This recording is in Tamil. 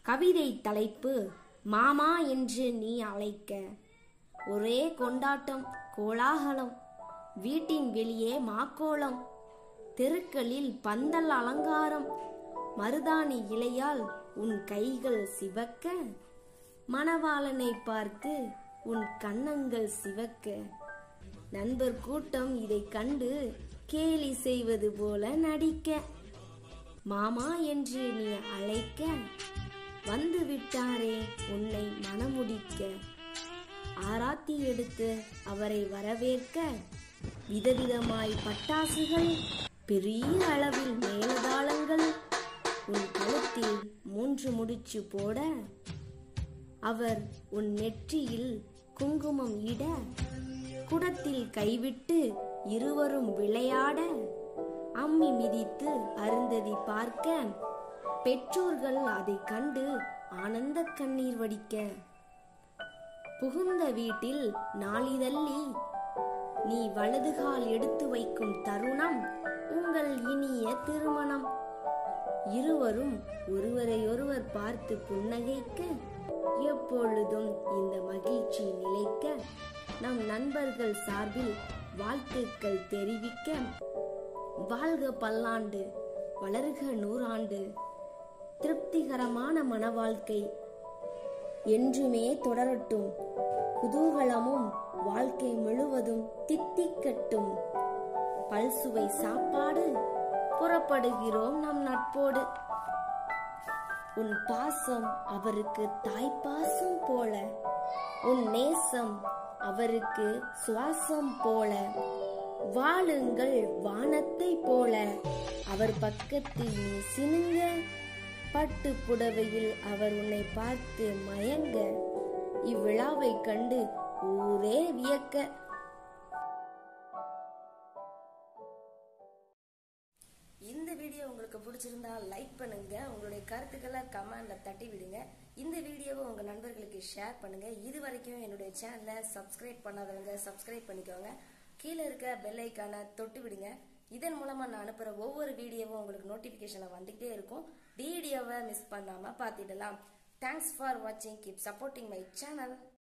கவிதை தலைப்பு மாமா என்று நீ அழைக்க ஒரே கொண்டாட்டம் கோலாகலம் வீட்டின் வெளியே மாக்கோலம் தெருக்களில் பந்தல் அலங்காரம் மருதாணி இலையால் உன் கைகள் சிவக்க மணவாளனை பார்த்து உன் கன்னங்கள் சிவக்க நண்பர் கூட்டம் இதை கண்டு கேலி செய்வது போல நடிக்க மாமா என்று நீ அழைக்க வந்து விட்டாரே உன்னை மணமுடிக்க ஆராத்தி எடுத்து அவரை வரவேற்க விதவிதமாய் பட்டாசுகள் பெரிய அளவில் மேலதாளங்கள் உன் கழுத்தில் மூன்று முடிச்சு போட அவர் உன் நெற்றியில் குங்குமம் இட குடத்தில் கைவிட்டு இருவரும் விளையாட அம்மி மிதித்து அருந்ததி பார்க்க பெற்றோர்கள் அதை கண்டு ஆனந்த கண்ணீர் வடிக்க புகுந்த வீட்டில் நாளிதள்ளி நீ வலதுகால் எடுத்து வைக்கும் தருணம் உங்கள் இனிய திருமணம் இருவரும் ஒருவரையொருவர் பார்த்து புன்னகைக்க எப்பொழுதும் இந்த மகிழ்ச்சி நிலைக்க நம் நண்பர்கள் சார்பில் வாழ்த்துக்கள் தெரிவிக்க வாழ்க பல்லாண்டு வளர்க நூறாண்டு திருப்திகரமான மனவாழ்க்கை என்றுமே தொடரட்டும் குதூகலமும் வாழ்க்கை முழுவதும் தித்திக்கட்டும் பல்சுவை சாப்பாடு புறப்படுகிறோம் நம் நட்போடு உன் பாசம் அவருக்கு தாய்ப்பாசம் போல உன் நேசம் அவருக்கு சுவாசம் போல வாழுங்கள் வானத்தை போல அவர் பக்கத்தில் நீ சினுங்க பட்டு புடவையில் அவர் உன்னை பார்த்து மயங்க இவ்விழாவை கண்டு ஊரே வியக்க இந்த வீடியோ உங்களுக்கு பிடிச்சிருந்தா லைக் பண்ணுங்க உங்களுடைய கருத்துக்களை கமெண்ட்ல தட்டி விடுங்க இந்த வீடியோவை உங்க நண்பர்களுக்கு ஷேர் பண்ணுங்க இது வரைக்கும் என்னுடைய சேனலை சப்ஸ்கிரைப் பண்ணாதவங்க சப்ஸ்கிரைப் பண்ணிக்கோங்க கீழே இருக்க பெல் ஐக்கானை தொட்டு விடுங்க இதன் மூலமா நான் அனுப்புற ஒவ்வொரு வீடியோவும் உங்களுக்கு நோட்டிபிகேஷன்ல வந்துகிட்டே இருக்கும் வீடியோவை மிஸ் பண்ணாம பார்த்திடலாம் தேங்க்ஸ் ஃபார் வாட்சிங் கீப் சப்போர்ட்டிங் மை சேனல்